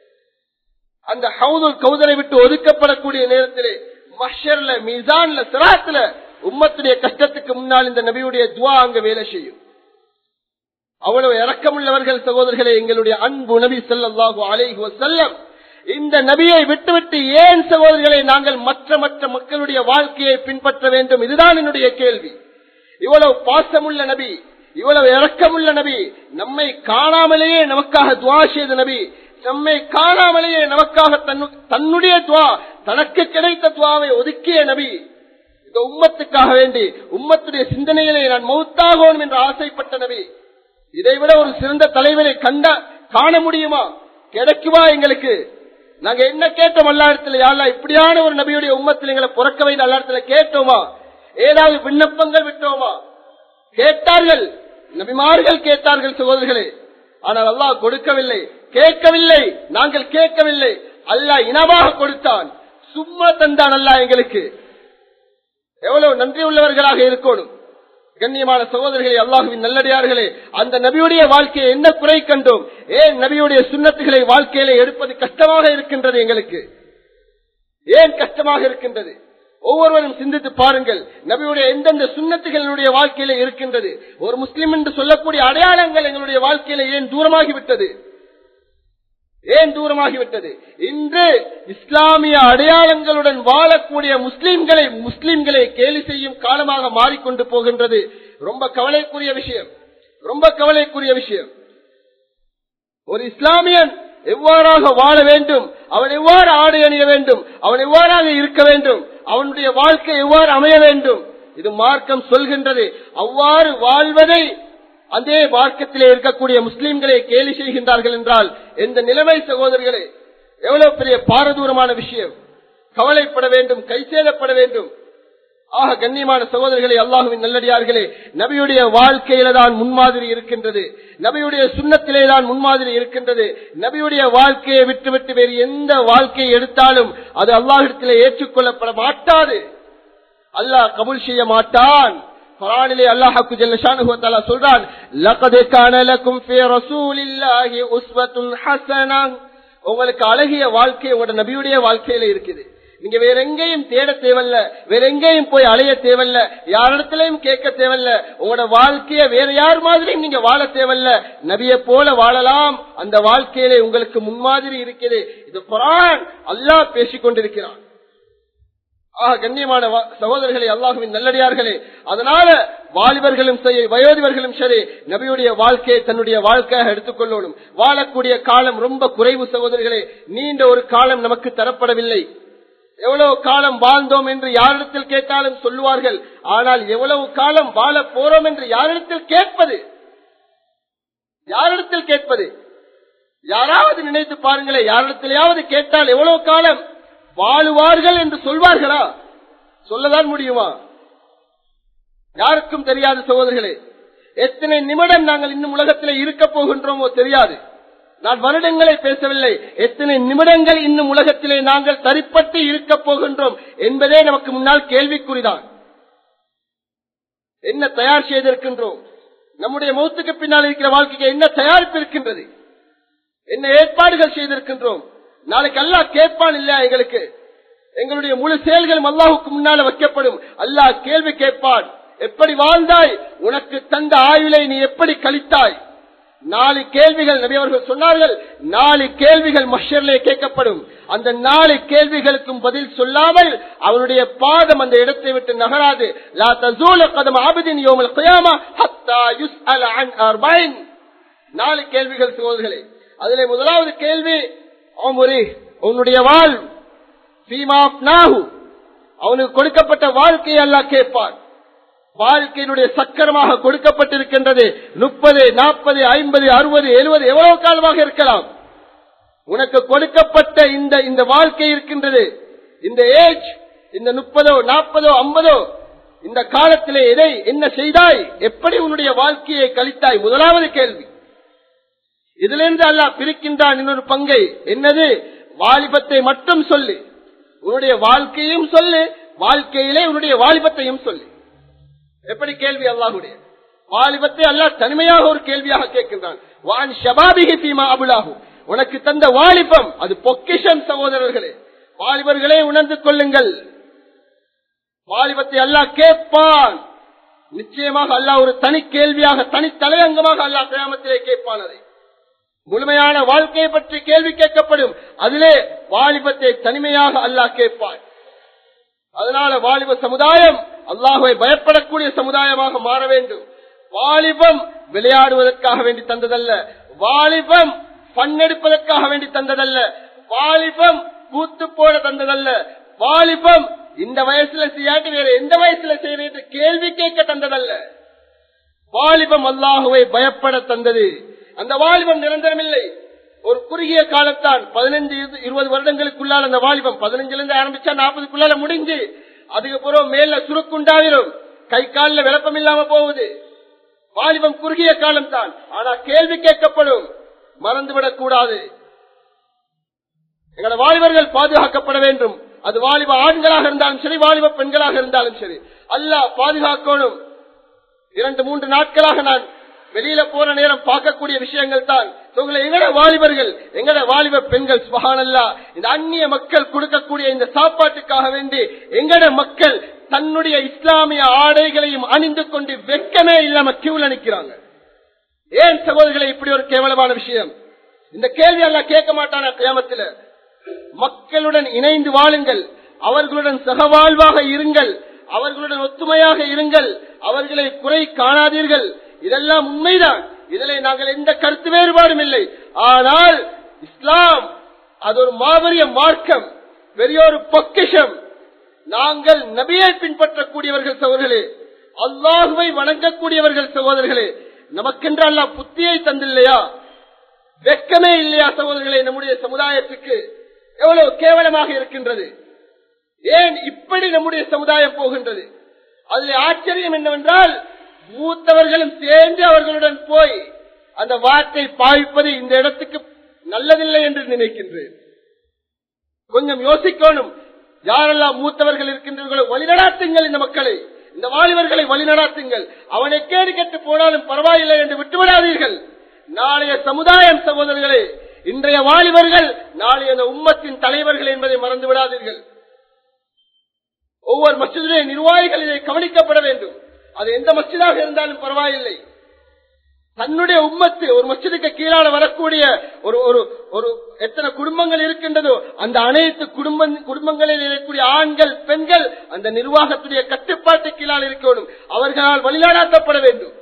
அந்த ஹவுதுல் கௌதரை விட்டு ஒதுக்கப்படக்கூடிய நேரத்திலே மஷர்ல மீசான்ல சிராத்துல உம்மத்துடைய கஷ்டத்துக்கு முன்னால் இந்த நபியுடைய துவா அங்க வேலை செய்யும் அவ்வளவு இறக்கமுள்ளவர்கள் சகோதரர்களே எங்களுடைய அன்பு நபி ஸல்லல்லாஹு அலைஹி வஸல்லம் இந்த நபியை விட்டுவிட்டு ஏன் சகோதரர்களை நாங்கள் மற்ற மற்ற மக்களுடைய வாழ்க்கையை பின்பற்ற வேண்டும் இதுதான் என்னுடைய கேள்வி இவ்வளவு பாசமுள்ள நபி இவ்வளவு இரக்கமுள்ள நபி நம்மை காணாமலேயே நமக்காக துவா செய்த நபி நம்மை காணாமலேயே நமக்காக தன்னு- தன்னுடைய துவா தனக்கு கிடைத்த துவாவை ஒதுக்கிய நபி இந்த உம்மத்துக்காக வேண்டி உம்மத்துடைய சிந்தனையிலே நான் மௌத்தாகணும் என்று ஆசைப்பட்ட நபி இதைவிட ஒரு சிறந்த தலைவரை கண்ட காண முடியுமா கிடைக்குமா எங்களுக்கு நாங்க என்ன கேட்டோம் அல்லாடத்துல யாரா இப்படியான ஒரு நபியுடைய உம்மத்தில் எங்களை புறக்க வைத்த அல்லாடத்துல கேட்டோமா ஏதாவது விண்ணப்பங்கள் விட்டோமா கேட்டார்கள் நபிமார்கள் கேட்டார்கள் சகோதரர்களே ஆனால் அல்லாஹ் கொடுக்கவில்லை கேட்கவில்லை நாங்கள் கேட்கவில்லை அல்லாஹ் இனமாக கொடுத்தான் சும்மா தந்தான் அல்லாஹ் எங்களுக்கு எவ்வளவு நன்றி உள்ளவர்களாக இருக்கணும் கண்ணியமான சகோதரர்களே அல்லாஹுவின் நல்லடியார்களே அந்த நபியுடைய வாழ்க்கையை என்ன குறை கண்டோம் ஏன் நபியுடைய சுண்ணத்துகளை வாழ்க்கையில எடுப்பது கஷ்டமாக இருக்கின்றது எங்களுக்கு ஏன் கஷ்டமாக இருக்கின்றது ஒவ்வொருவரும் சிந்தித்து பாருங்கள் நபியுடைய எந்தெந்த சுண்ணத்துகளுடைய வாழ்க்கையில இருக்கின்றது ஒரு முஸ்லிம் என்று சொல்லக்கூடிய அடையாளங்கள் எங்களுடைய வாழ்க்கையில ஏன் தூரமாகிவிட்டது ஏன் தூரமாகிவிட்டது இன்று இஸ்லாமிய அடையாளங்களுடன் வாழக்கூடிய முஸ்லிம்களை முஸ்லிம்களை கேலி செய்யும் காலமாக மாறிக்கொண்டு போகின்றது ரொம்ப கவலைக்குரிய விஷயம் ரொம்ப கவலைக்குரிய விஷயம் ஒரு இஸ்லாமியன் எவ்வாறாக வாழ வேண்டும் அவன் எவ்வாறு ஆடை அணிய வேண்டும் அவன் எவ்வாறாக இருக்க வேண்டும் அவனுடைய வாழ்க்கை எவ்வாறு அமைய வேண்டும் இது மார்க்கம் சொல்கின்றது அவ்வாறு வாழ்வதை அதே மார்க்கத்திலே இருக்கக்கூடிய முஸ்லிம்களை கேலி செய்கின்றார்கள் என்றால் எந்த நிலைமை சகோதரர்களே எவ்வளவு பெரிய பாரதூரமான விஷயம் கவலைப்பட வேண்டும் கைசேதப்பட வேண்டும் ஆக கண்ணியமான சகோதரர்களே அல்லாஹுவின் நல்லடியார்களே நபியுடைய வாழ்க்கையில தான் முன்மாதிரி இருக்கின்றது நபியுடைய சுண்ணத்திலே தான் முன்மாதிரி இருக்கின்றது நபியுடைய வாழ்க்கையை விட்டுவிட்டு வேறு எந்த வாழ்க்கையை எடுத்தாலும் அது அல்லாஹிடத்திலே ஏற்றுக்கொள்ளப்பட மாட்டாது அல்லாஹ் கபூல் செய்ய மாட்டான் குரானிலே அல்லாஹ்க்கு ஜல்லஷானுஹு தஆலா சொல்றான் லகத் கான லக்கும் ஃபீ ரசூலில்லாஹி உஸ்வத்துன் ஹஸனா உங்களுக்கு அழகிய வாழ்க்கை உங்களோட நபியுடைய வாழ்க்கையில இருக்குது நீங்க வேற எங்கேயும் தேட தேவையில்ல வேற எங்கேயும் போய் அலைய தேவையில்ல யாரிடத்திலையும் கேட்க தேவையில்ல உங்களோட வாழ்க்கைய வேற யார் மாதிரியும் நீங்க வாழ தேவையில்ல நபியை போல வாழலாம் அந்த வாழ்க்கையிலே உங்களுக்கு முன்மாதிரி இருக்குது இது குரான் அல்லாஹ் பேசிக் கொண்டிருக்கிறான் ஆக கண்ணியமான வா- சகோதரர்களே அல்லாஹுவின் நல்லடியார்களே அதனால வாலிபர்களும் சரி வயோதிபர்களும் சரி நபியுடைய வாழ்க்கையை தன்னுடைய வாழ்க்கையாக எடுத்துக்கொள்ளணும் வாழக்கூடிய காலம் ரொம்ப குறைவு சகோதரர்களே நீண்ட ஒரு காலம் நமக்கு தரப்படவில்லை எவ்வளவு காலம் வாழ்ந்தோம் என்று யாரிடத்தில் கேட்டாலும் சொல்லுவார்கள் ஆனால் எவ்வளவு காலம் வாழ போறோம் என்று யாரிடத்தில் கேட்பது யாரிடத்தில் கேட்பது யாராவது நினைத்து பாருங்களேன் யாரிடத்திலேயாவது கேட்டால் எவ்வளவு காலம் வாழுவார்கள் என்று சொல்வார்களா சொல்லதான் முடியுமா யாருக்கும் தெரியாது சகோதரர்களே எத்தனை நிமிடம் நாங்கள் இன்னும் உலகத்திலே இருக்க போகின்றோமோ தெரியாது நான் வருடங்களை பேசவில்லை எத்தனை நிமிடங்கள் இன்னும் உலகத்திலே நாங்கள் தரிப்பட்டு இருக்க போகின்றோம் என்பதே நமக்கு முன்னால் கேள்விக்குறிதான் என்ன தயார் செய்திருக்கின்றோம் நம்முடைய மௌத்துக்கு பின்னால் இருக்கிற வாழ்க்கைக்கு என்ன தயாரிப்பு இருக்கின்றது என்ன ஏற்பாடுகள் செய்திருக்கின்றோம் நாளைக்கு அல்லாஹ் கேட்பான் இல்லையா எங்களுக்கு எங்களுடைய முழு செயல்களும் அல்லாஹுக்கு முன்னால வைக்கப்படும் அல்லாஹ் கேள்வி கேட்பான் எப்படி வாழ்ந்தாய் உனக்கு தந்த ஆயுளை நீ எப்படி கழித்தாய் நாலு கேள்விகள் நபி அவர்கள் சொன்னார்கள் நாலு கேள்விகள் மஷர்லே கேட்கப்படும் அந்த நாலு கேள்விகளுக்கும் பதில் சொல்லாமல் அவனுடைய பாதம் அந்த இடத்தை விட்டு நகராது லா தசூல கதம் ஆபதின் யோமல் கியாமா ஹத்தா யுஸ்அல அன் அர்பைன் நாலு கேள்விகள் சகோதரர்களே அதிலே முதலாவது கேள்வி அவமுறை உன்னுடைய வாழ் அவனுக்கு கொடுக்கப்பட்ட வாழ்க்கையை அல்லாஹ் கேட்பான் வாழ்க்கையினுடைய சக்கரமாக கொடுக்கப்பட்டிருக்கின்றது முப்பது நாற்பது ஐம்பது அறுபது எழுபது எவ்வளவு காலமாக இருக்கலாம் உனக்கு கொடுக்கப்பட்ட இந்த இந்த வாழ்க்கை இருக்கின்றது இந்த ஏஜ் இந்த முப்பதோ நாற்பதோ ஐம்பதோ இந்த காலத்திலே எதை என்ன செய்தாய் எப்படி உன்னுடைய வாழ்க்கையை கழித்தாய் முதலாவது கேள்வி இதிலிருந்து அல்லாஹ் பிரிக்கின்றான் இன்னொரு பங்கை என்னது வாலிபத்தை மட்டும் சொல்லு உன்னுடைய வாழ்க்கையும் சொல்லு வாழ்க்கையிலே உன்னுடைய வாலிபத்தையும் சொல்லு எப்படி கேள்வி அல்லாஹுடைய வாலிபத்தை அல்லாஹ் தனிமையாக ஒரு கேள்வியாக கேட்கின்றான் வான் ஷபாபிகி தீமா அபுலாகும் உனக்கு தந்த வாலிபம் அது பொக்கிஷன் சகோதரர்களே வாலிபர்களே உணர்ந்து கொள்ளுங்கள் வாலிபத்தை அல்லாஹ் கேட்பான் நிச்சயமாக அல்லாஹ் ஒரு தனி கேள்வியாக தனி தலையங்கமாக அல்லாஹ் கிராமத்திலே கேட்பான் அதை முழுமையான வாழ்க்கையை பற்றி கேள்வி கேட்கப்படும் அதிலே வாலிபத்தை தனிமையாக அல்லாஹ் கேட்பான் அதனால வாலிப சமுதாயம் அல்லாஹுவை பயப்படக்கூடிய சமுதாயமாக மாற வேண்டும் வாலிபம் விளையாடுவதற்காக வேண்டி தந்ததல்ல வாலிபம் பண்ணெடுப்பதற்காக வேண்டி தந்ததல்ல வாலிபம் கூத்து போட தந்ததல்ல வாலிபம் இந்த வயசுல செய்யாட்டி வேற எந்த வயசுல செய்யறது கேள்வி கேட்க தந்ததல்ல வாலிபம் அல்லாஹுவை பயப்பட தந்தது அந்த வாலிபம் நிரந்தரமில்லை ஒரு குறுகிய காலத்தான் பதினஞ்சு இருபது வருடங்களுக்குள்ளால் அந்த வாலிபம் பதினஞ்சுல இருந்து ஆரம்பிச்சா நாற்பதுக்குள்ளால முடிஞ்சு அதுக்கப்புறம் மேல சுருக்குண்டாயிரும் கை காலில் விளப்பம் இல்லாம போகுது வாலிபம் குறுகிய காலம் தான் ஆனா கேள்வி கேட்கப்படும் மறந்துவிடக் கூடாது எங்களோட வாலிபர்கள் பாதுகாக்கப்பட வேண்டும் அது வாலிப ஆண்களாக இருந்தாலும் சரி வாலிப பெண்களாக இருந்தாலும் சரி அல்லாஹ் பாதுகாக்கணும் இரண்டு மூன்று நாட்களாக நான் வெளியில போற நேரம் பார்க்கக்கூடிய விஷயங்கள் தான் எங்கட வாலிபர்கள் எங்கட வாலிப பெண்கள் சுபகானல்லா இந்த அந்நிய மக்கள் கொடுக்கக்கூடிய இந்த சாப்பாட்டுக்காக வேண்டி எங்கட மக்கள் தன்னுடைய இஸ்லாமிய ஆடைகளையும் அணிந்து கொண்டு வெக்கமே இல்லாம கியூல நிக்கிறாங்க ஏன் சகோதரர்களை இப்படி ஒரு கேவலமான விஷயம் இந்த கேள்வி எல்லாம் கேட்க மாட்டான கிராமத்தில் மக்களுடன் இணைந்து வாழுங்கள் அவர்களுடன் சகவாழ்வாக இருங்கள் அவர்களுடன் ஒத்துமையாக இருங்கள் அவர்களை குறை காணாதீர்கள் இதெல்லாம் உண்மைதான் இதில் நாங்கள் எந்த கருத்து வேறுபாடும் இல்லை ஆனால் இஸ்லாம் அது ஒரு மாபெரிய மார்க்கம் பெரிய ஒரு பொக்கிஷம் நாங்கள் நபியை பின்பற்றக்கூடியவர்கள் சகோதரர்களே அல்லாஹுவை வணங்கக்கூடியவர்கள் சகோதரர்களே நமக்கென்று அல்லா புத்தியை தந்தில்லையா வெக்கமே இல்லையா சகோதரர்களே நம்முடைய சமுதாயத்துக்கு எவ்வளவு கேவலமாக இருக்கின்றது ஏன் இப்படி நம்முடைய சமுதாயம் போகின்றது அதில் ஆச்சரியம் என்னவென்றால் மூத்தவர்களும் சேர்ந்து அவர்களுடன் போய் அந்த வார்த்தை பாய்ப்பது இந்த இடத்துக்கு நல்லதில்லை என்று நினைக்கின்றேன் கொஞ்சம் யோசிக்கணும் யாரெல்லாம் மூத்தவர்கள் இருக்கின்றீர்களோ வழிநடாத்துங்கள் இந்த மக்களை இந்த வாலிபர்களை வழிநடாத்துங்கள் அவனை கேடு கெட்டு போனாலும் பரவாயில்லை என்று விட்டுவிடாதீர்கள் நாளைய சமுதாயம் சகோதரர்களே இன்றைய வாலிபர்கள் நாளைய அந்த உம்மத்தின் தலைவர்கள் என்பதை மறந்து விடாதீர்கள் ஒவ்வொரு மசிதிலே நிர்வாகிகள் இதை கவனிக்கப்பட வேண்டும் அது எந்த மசிதாக இருந்தாலும் பரவாயில்லை தன்னுடைய உம்மத்து ஒரு மசிதுக்கு கீழால வரக்கூடிய ஒரு ஒரு ஒரு எத்தனை குடும்பங்கள் இருக்கின்றதோ அந்த அனைத்து குடும்ப குடும்பங்களில் இருக்கக்கூடிய ஆண்கள் பெண்கள் அந்த நிர்வாகத்துடைய கட்டுப்பாட்டு கீழால் இருக்கணும் அவர்களால் வழிநடாத்தப்பட வேண்டும்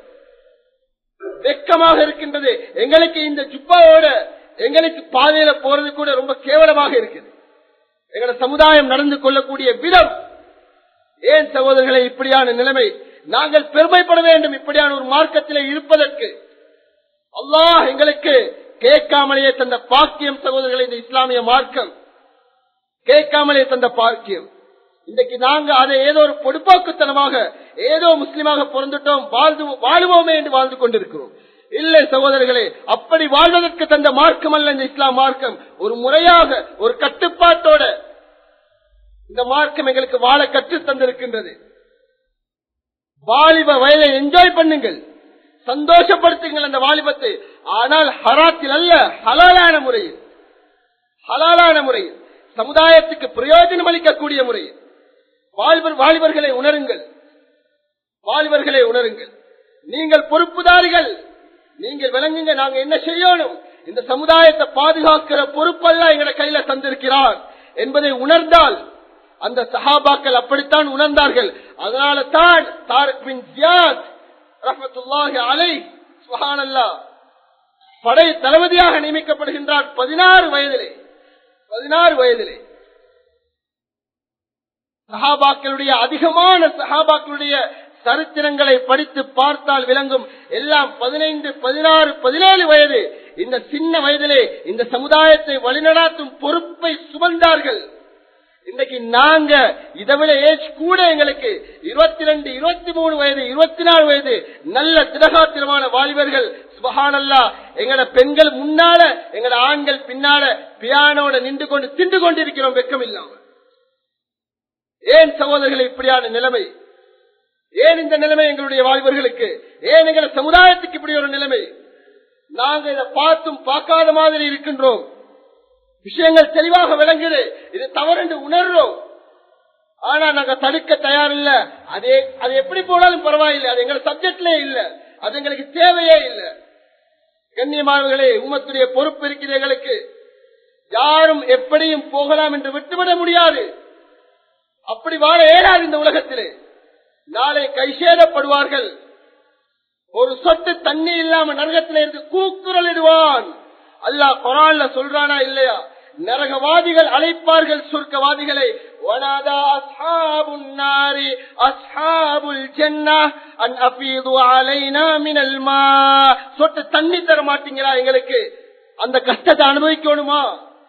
வெக்கமாக இருக்கின்றது எங்களுக்கு இந்த ஜுப்பாவோட எங்களுக்கு பாதையில போறது கூட ரொம்ப கேவலமாக இருக்குது எங்களோட சமுதாயம் நடந்து கொள்ளக்கூடிய விதம் ஏன் சகோதரர்களை இப்படியான நிலைமை நாங்கள் பெருமைப்பட வேண்டும் இப்படியான ஒரு மார்க்கத்திலே இருப்பதற்கு அல்லாஹ் எங்களுக்கு கேட்காமலேயே தந்த பாக்கியம் சகோதரர்களை இந்த இஸ்லாமிய மார்க்கம் கேட்காமலே தந்த பாக்கியம் இன்றைக்கு நாங்க அதை ஏதோ ஒரு பொடுப்பாக்குத்தனமாக ஏதோ முஸ்லிமாக பிறந்துட்டோம் வாழ்ந்து வாழுவோமே என்று வாழ்ந்து கொண்டிருக்கிறோம் இல்லை சகோதரர்களே அப்படி வாழ்வதற்கு தந்த மார்க்கம் அல்ல இந்த இஸ்லாம் மார்க்கம் ஒரு முறையாக ஒரு கட்டுப்பாட்டோட இந்த மார்க்கம் எங்களுக்கு வாழ கற்று தந்திருக்கின்றது வாலிப வயதை என்ஜாய் பண்ணுங்கள் சந்தோஷப்படுத்துங்கள் அந்த வாலிபத்தை ஆனால் ஹராத்தில் அல்ல ஹலாலான முறையில் ஹலாலான முறையில் சமுதாயத்துக்கு பிரயோஜனம் அளிக்கக்கூடிய முறையில் வாலிபர் வாலிபர்களை உணருங்கள் வாலிபர்களை உணருங்கள் நீங்கள் பொறுப்புதாரிகள் நீங்கள் விளங்குங்க நாங்க என்ன செய்யணும் இந்த சமுதாயத்தை பாதுகாக்கிற பொறுப்பெல்லாம் எங்களை கையில தந்திருக்கிறார் என்பதை உணர்ந்தால் அந்த சஹாபாக்கள் அப்படித்தான் உணர்ந்தார்கள் அதனால தான் தாரக் பின் ஜியாத் ரஹமத்துல்லாஹி அலை சுஹானல்லா படை தளபதியாக நியமிக்கப்படுகின்றார் பதினாறு வயதிலே பதினாறு வயதிலே சஹாபாக்களுடைய அதிகமான சஹாபாக்களுடைய சரித்திரங்களை படித்து பார்த்தால் விளங்கும் எல்லாம் பதினைந்து பதினாறு பதினேழு வயது இந்த சின்ன வயதிலே இந்த சமுதாயத்தை வழிநடாத்தும் பொறுப்பை சுமந்தார்கள் இன்னைக்கு நாங்க இதை விட ஏஜ் கூட எங்களுக்கு இருபத்தி ரெண்டு இருபத்தி மூணு வயது இருபத்தி நாலு வயது நல்ல திரகாத்திரமான வாலிபர்கள் சுபஹானல்லா எங்கட பெண்கள் முன்னால எங்கட ஆண்கள் பின்னால பியானோட நின்று கொண்டு திண்டு கொண்டிருக்கிறோம் வெக்கம் இல்லாம ஏன் சகோதரர்கள் இப்படியான நிலைமை ஏன் இந்த நிலைமை எங்களுடைய வாலிபர்களுக்கு ஏன் எங்கள சமுதாயத்துக்கு இப்படி ஒரு நிலைமை நாங்க இதை பார்த்தும் பார்க்காத மாதிரி இருக்கின்றோம் விஷயங்கள் தெளிவாக விளங்குது இது தவறு உணர்றோம் ஆனா நாங்க தடுக்க தயாரில்ல அதே அது எப்படி போனாலும் பரவாயில்லை அது எங்க சப்ஜெக்ட்லே இல்ல அது எங்களுக்கு தேவையே இல்ல கண்ணியமானவர்களே உமத்துடைய பொறுப்பு இருக்குது எங்களுக்கு யாரும் எப்படியும் போகலாம் என்று விட்டுவிட முடியாது அப்படி வாழ இயலாது இந்த உலகத்திலே நாளை கைசேதப்படுவார்கள் ஒரு சொட்டு தண்ணி இல்லாம நரகத்தில இருந்து கூக்குரல் இடுவான் அல்லாஹ் குரான்ல சொல்றானா இல்லையா நரகவாதிகள் அழைப்பார்கள் சொர்க்கவாதிகளை வனாதா அஸ்ஹாபுன் நாரி அஸ்ஹாபுல் ஜன்னah அன் அஃபீது அலைனா மினல் மா சொட்டு தண்ணி தர மாட்டீங்களா எங்களுக்கு அந்த கஷ்டத்தை அனுபவிக்கணுமா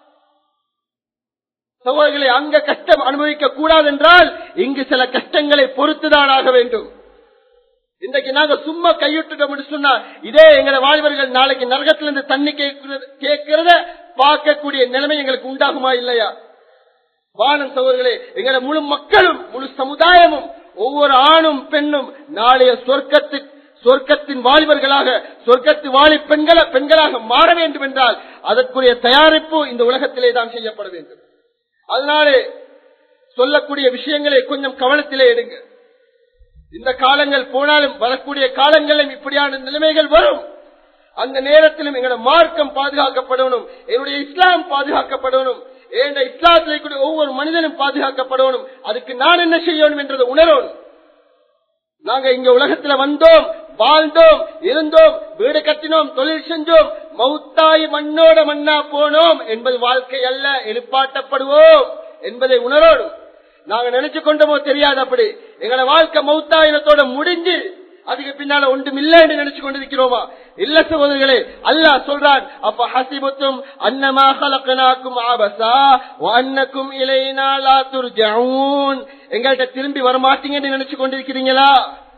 சகோதரர்களை அங்க கஷ்டம் அனுபவிக்க கூடாது என்றால் இங்கு சில கஷ்டங்களை பொறுத்துதான் ஆக வேண்டும் இன்றைக்கு நாங்க சும்மா கையிட்டுட்டோம் சொன்னா இதே எங்களை வாலிபர்கள் நாளைக்கு நரகத்திலிருந்து தண்ணி கேட்கிறது கேட்கிறத பார்க்கக்கூடிய நிலைமை எங்களுக்கு உண்டாகுமா இல்லையா வானம் சகோதரர்களே எங்களை முழு மக்களும் முழு சமுதாயமும் ஒவ்வொரு ஆணும் பெண்ணும் நாளைய சொர்க்கத்து சொர்க்கத்தின் வாலிபர்களாக சொர்க்கத்து வாலி பெண்கள பெண்களாக மாற வேண்டும் என்றால் அதற்குரிய தயாரிப்பு இந்த உலகத்திலே தான் செய்யப்பட வேண்டும் அதனாலே சொல்லக்கூடிய விஷயங்களை கொஞ்சம் கவனத்திலே எடுங்க இந்த காலங்கள் போனாலும் வரக்கூடிய காலங்களிலும் இப்படியான நிலைமைகள் வரும் அந்த நேரத்திலும் எங்களோட மார்க்கம் பாதுகாக்கப்படணும் என்னுடைய இஸ்லாம் பாதுகாக்கப்படணும் என்ற இஸ்லாத்தில் இருக்கக்கூடிய ஒவ்வொரு மனிதனும் பாதுகாக்கப்படணும் அதுக்கு நான் என்ன செய்யணும் என்றதை உணரணும் நாங்க இங்க உலகத்துல வந்தோம் வாழ்ந்தோம் இருந்தோம் வீடு கட்டினோம் தொழில் செஞ்சோம் மௌத்தாய் மண்ணோட மண்ணா போனோம் என்பது வாழ்க்கை அல்ல எழுப்பாட்டப்படுவோம் என்பதை உணரணும் நாங்க நினைச்சு கொண்டோமோ தெரியாது அப்படி எங்களை வாழ்க்கை மௌத்தாயினத்தோட முடிஞ்சு அதுக்கு பின்னால ஒன்றும் இல்லை என்று நினைச்சு கொண்டிருக்கிறோமா இல்ல சகோதரர்களே அல்லாஹ் சொல்றான் அப்ப ஹசிபத்தும் அன்னமா கலக்கனாக்கும் ஆபசா அன்னக்கும் இலைனா லா துர்ஜூன் எங்கள்கிட்ட திரும்பி வர மாட்டீங்கன்னு நினைச்சு கொண்டிருக்கிறீங்களா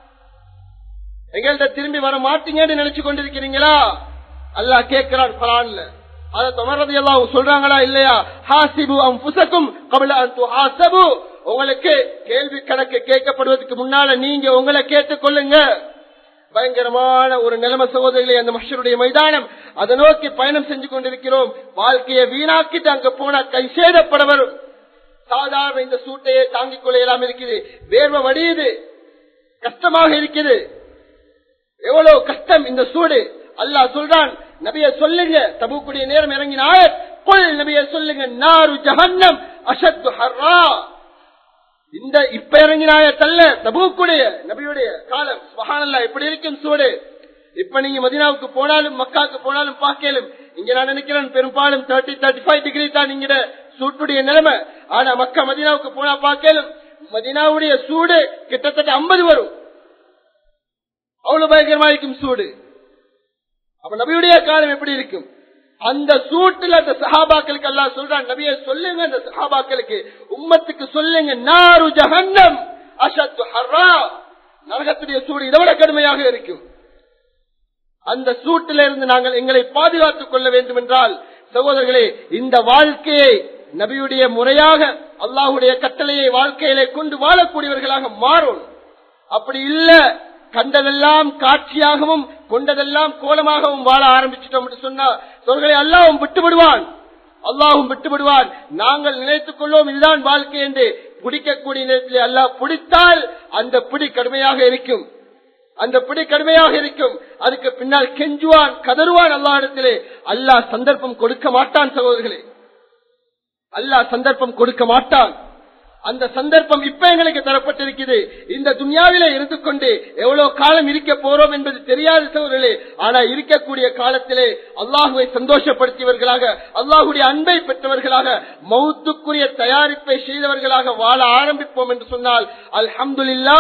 எங்கள்கிட்ட திரும்பி வர மாட்டீங்கன்னு நினைச்சு கொண்டிருக்கிறீங்களா அல்லாஹ் கேட்கிறான் பலான்ல அத தொடர்றது எல்லாம் சொல்றாங்களா இல்லையா ஹாசிபு அம் புசக்கும் கபில ஹாசபு உங்களுக்கு கேள்வி கணக்கு கேட்கப்படுவதற்கு முன்னால நீங்க உங்களை கேட்டுக் கொள்ளுங்க பயங்கரமான ஒரு நிலைமை சகோதரிகளை அந்த மஷருடைய மைதானம் அதை நோக்கி பயணம் செஞ்சு கொண்டிருக்கிறோம் வாழ்க்கையை வீணாக்கிட்டு அங்க போனா கை சேதப்பட வரும் சாதாரண இந்த சூட்டையே தாங்கிக் கொள்ளையெல்லாம் இருக்குது வேர்வை வடியுது கஷ்டமாக இருக்குது எவ்வளவு கஷ்டம் இந்த சூடு அல்லாஹ் சொல்றான் நபிய சொல்லுங்க தபுக்குடைய நேரம் இறங்கினாய கொள் நபிய சொல்லுங்க நாரு ஜஹன்னம் அசத்து ஹர்ரா இந்த இப்ப இறங்கினாய தல்ல தபுக்குடைய நபியுடைய காலம் மகானல்லா எப்படி இருக்கும் சூடு இப்ப நீங்க மதினாவுக்கு போனாலும் மக்காவுக்கு போனாலும் பார்க்கலும் இங்க நான் நினைக்கிறேன் பெரும்பாலும் தேர்ட்டி தேர்ட்டி ஃபைவ் டிகிரி தான் இங்க சூட்டுடைய நிலைமை ஆனா மக்கா மதினாவுக்கு போனா பார்க்கலும் மதினாவுடைய சூடு கிட்டத்தட்ட ஐம்பது வரும் அவ்வளவு பயங்கரமா இருக்கும் சூடு அப்ப நபியுடைய காலம் எப்படி இருக்கும் அந்த சூட்டுல அந்த சஹாபாக்களுக்கு எல்லாம் சொல்றான் நபிய சொல்லுங்க அந்த சஹாபாக்களுக்கு உம்மத்துக்கு சொல்லுங்க நாரு ஜஹன்னம் அஷத்து ஹர்ரா நரகத்துடைய சூடு இதை விட கடுமையாக இருக்கும் அந்த சூட்டில இருந்து நாங்கள் எங்களை பாதுகாத்துக் கொள்ள வேண்டும் என்றால் சகோதரர்களே இந்த வாழ்க்கையை நபியுடைய முறையாக அல்லாஹுடைய கட்டளையை வாழ்க்கையிலே கொண்டு வாழக்கூடியவர்களாக மாறும் அப்படி இல்ல கண்டதெல்லாம் காட்சியாகவும் கொண்டதெல்லாம் கோலமாகவும் வாழ ஆரம்பிச்சிட்டோம் என்று சொன்னா சொல்களை அல்லாவும் விட்டுவிடுவான் அல்லாவும் விட்டுவிடுவான் நாங்கள் நினைத்துக் கொள்வோம் இதுதான் வாழ்க்கை என்று பிடிக்கக்கூடிய நேரத்தில் அல்லாஹ் பிடித்தால் அந்த பிடி கடுமையாக இருக்கும் அந்த பிடி கடுமையாக இருக்கும் அதுக்கு பின்னால் கெஞ்சுவான் கதறுவான் அல்லா இடத்திலே அல்லாஹ் சந்தர்ப்பம் கொடுக்க மாட்டான் சகோதரர்களே அல்லாஹ் சந்தர்ப்பம் கொடுக்க மாட்டான் அந்த சந்தர்ப்பம் இப்ப எங்களுக்கு தரப்பட்டிருக்குது இந்த துன்யாவில இருந்து கொண்டு எவ்வளவு காலம் இருக்க போறோம் என்பது தெரியாத சோழர்களே ஆனா இருக்கக்கூடிய காலத்திலே அல்லாஹுவை சந்தோஷப்படுத்தியவர்களாக அல்லாஹுடைய அன்பை பெற்றவர்களாக மௌத்துக்குரிய தயாரிப்பை செய்தவர்களாக வாழ ஆரம்பிப்போம் என்று சொன்னால் அல்ஹம்துல்லா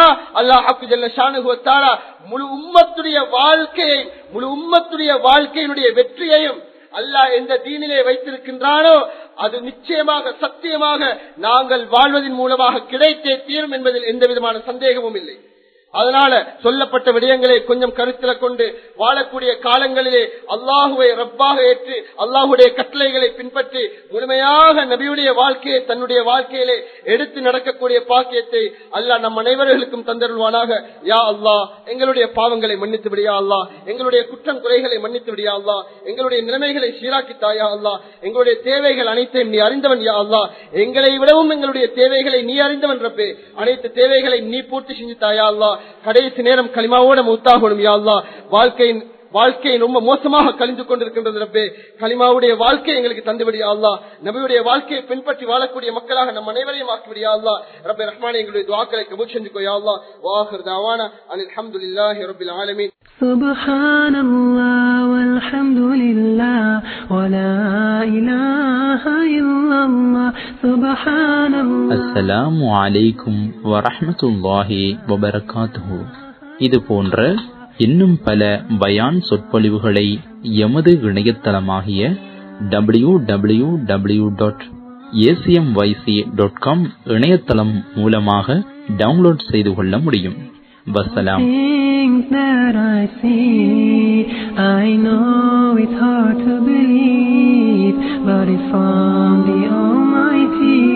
அல்லாஹு முழு உம்மத்துடைய வாழ்க்கையை முழு உம்மத்துடைய வாழ்க்கையினுடைய வெற்றியையும் அல்லாஹ் எந்த தீனிலே வைத்திருக்கின்றானோ அது நிச்சயமாக சத்தியமாக நாங்கள் வாழ்வதன் மூலமாக கிடைத்தே தீரும் என்பதில் எந்த விதமான சந்தேகமும் இல்லை அதனால சொல்லப்பட்ட விடயங்களை கொஞ்சம் கருத்தில் கொண்டு வாழக்கூடிய காலங்களிலே அல்லாஹுவை ரப்பாக ஏற்று அல்லாஹுடைய கட்டளைகளை பின்பற்றி முழுமையாக நபியுடைய வாழ்க்கையை தன்னுடைய வாழ்க்கையிலே எடுத்து நடக்கக்கூடிய பாக்கியத்தை அல்லாஹ் நம் அனைவர்களுக்கும் தந்தருள்வானாக யா அல்லாஹ் எங்களுடைய பாவங்களை மன்னித்து விடியா அல்லாஹ் எங்களுடைய குற்றம் குறைகளை மன்னித்து விடியா அல்லாஹ் எங்களுடைய நிலைமைகளை சீராக்கி தாயா அல்லாஹ் எங்களுடைய தேவைகள் அனைத்தையும் நீ அறிந்தவன் யா அல்லாஹ் எங்களை விடவும் எங்களுடைய தேவைகளை நீ அறிந்தவன் ரப்பே அனைத்து தேவைகளை நீ பூர்த்தி செஞ்சு தாயா அல்லாஹ் கடைசி நேரம் களிமாவோட மூத்தாகணும் யா அல்லாஹ் வாழ்க்கையின் வாழ்க்கை ரொம்ப மோசமாக கழிந்து கொண்டிருக்கின்றது ரப்பே களிமாவுடைய வாழ்க்கை எங்களுக்கு தந்துவிடியா அல்லா நபியுடைய வாழ்க்கையை பின்பற்றி வாழக்கூடிய மக்களாக நம் அனைவரையும் ஆக்கிவிடியா அல்லா ரப்பே ரஹ்மானே எங்களுடைய துவாக்களை கபூல் செஞ்சுக்கோ யா அல்லா வாஹர் தாவானா அல்ஹம்துலில்லாஹி ரப்பில் ஆலமீன் سبحان الله والحمد لله ولا إله إلا الله سبحان الله அஸ்ஸலாமு அலைக்கும் வரஹ்மத்துல்லாஹி வபரகாத்துஹு இது போன்ற இன்னும் பல பயான் சொற்பொழிவுகளை எமது இணையதளமாகிய W W W dot A C M Y C dot com இணையதளம் மூலமாக டவுன்லோட் செய்து கொள்ள முடியும் வசலாம் Things that I see, I know it's hard to believe, but it's far